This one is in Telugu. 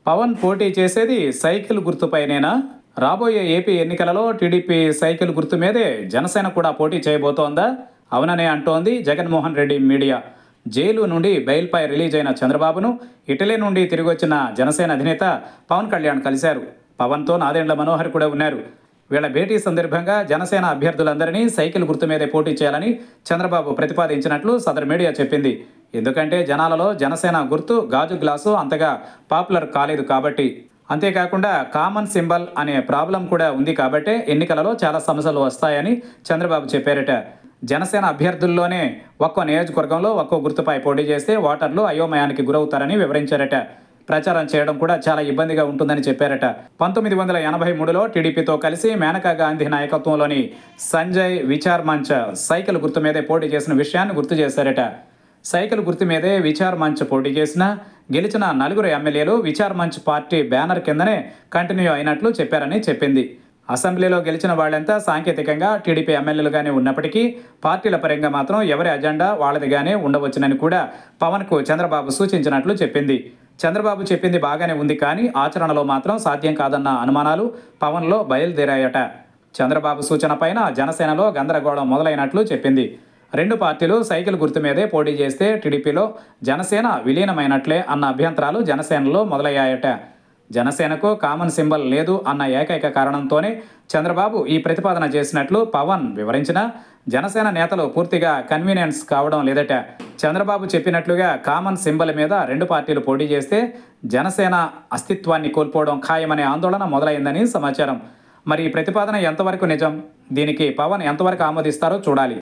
పవన్ పోటీ చేసేది సైకిల్ గుర్తుపైనేనా రాబోయే ఏపీ ఎన్నికలలో టీడీపీ సైకిల్ గుర్తు మీదే జనసేన కూడా పోటీ చేయబోతోందా అవుననే అంటోంది జగన్మోహన్ రెడ్డి మీడియా జైలు నుండి బెయిల్పై రిలీజ్ అయిన చంద్రబాబును ఇటలీ నుండి తిరిగి వచ్చిన జనసేన అధినేత పవన్ కళ్యాణ్ కలిశారు పవన్తో నాదెండ్ల మనోహర్ కూడా ఉన్నారు వీళ్ళ భేటీ సందర్భంగా జనసేన అభ్యర్థులందరినీ సైకిల్ గుర్తు మీదే పోటీ చేయాలని చంద్రబాబు ప్రతిపాదించినట్లు సదరు మీడియా చెప్పింది ఎందుకంటే జనాలలో జనసేన గుర్తు గాజు గ్లాసు అంతగా పాపులర్ కాలేదు కాబట్టి అంతేకాకుండా కామన్ సింబల్ అనే ప్రాబ్లం కూడా ఉంది కాబట్టే ఎన్నికలలో చాలా సమస్యలు వస్తాయని చంద్రబాబు చెప్పారట జనసేన అభ్యర్థుల్లోనే ఒక్కో నియోజకవర్గంలో ఒక్కో గుర్తుపై పోటీ చేస్తే ఓటర్లు అయోమయానికి గురవుతారని వివరించారట ప్రచారం చేయడం కూడా చాలా ఇబ్బందిగా ఉంటుందని చెప్పారట పంతొమ్మిది వందల ఎనభై మూడులో టీడీపీతో కలిసి మేనకా గాంధీ నాయకత్వంలోని సంజయ్ విచార్ మంచ్ సైకిల్ గుర్తు మీదే పోటీ చేసిన విషయాన్ని గుర్తు చేశారట సైకిల్ గుర్తు మీదే విచార్ మంచ్ పోటీ చేసిన గెలిచిన నలుగురు ఎమ్మెల్యేలు విచార్ మంచ్ పార్టీ బ్యానర్ కిందనే కంటిన్యూ అయినట్లు చెప్పారని చెప్పింది అసెంబ్లీలో గెలిచిన వాళ్ళంతా సాంకేతికంగా టీడీపీ ఎమ్మెల్యేలుగానే ఉన్నప్పటికీ పార్టీల పరంగా మాత్రం ఎవరి అజెండా వాళ్ళదిగానే ఉండవచ్చునని కూడా పవన్కు చంద్రబాబు సూచించినట్లు చెప్పింది చంద్రబాబు చెప్పింది బాగానే ఉంది కానీ ఆచరణలో మాత్రం సాధ్యం కాదన్న అనుమానాలు పవన్లో బయలుదేరాయట చంద్రబాబు సూచన పైన జనసేనలో గందరగోళం మొదలైనట్లు చెప్పింది రెండు పార్టీలు సైకిల్ గుర్తు మీదే పోటీ చేస్తే టీడీపీలో జనసేన విలీనమైనట్లే అన్న అభ్యంతరాలు జనసేనలో మొదలయ్యాయట జనసేనకు కామన్ సింబల్ లేదు అన్న ఏకైక కారణంతోనే చంద్రబాబు ఈ ప్రతిపాదన చేసినట్లు పవన్ వివరించిన జనసేన నేతలు పూర్తిగా కన్వీనియన్స్ కావడం లేదట చంద్రబాబు చెప్పినట్లుగా కామన్ సింబల్ మీద రెండు పార్టీలు పోటీ చేస్తే జనసేన అస్తిత్వాన్ని కోల్పోవడం ఖాయమనే ఆందోళన మొదలైందని సమాచారం మరి ఈ ప్రతిపాదన ఎంతవరకు నిజం దీనికి పవన్ ఎంతవరకు ఆమోదిస్తారో చూడాలి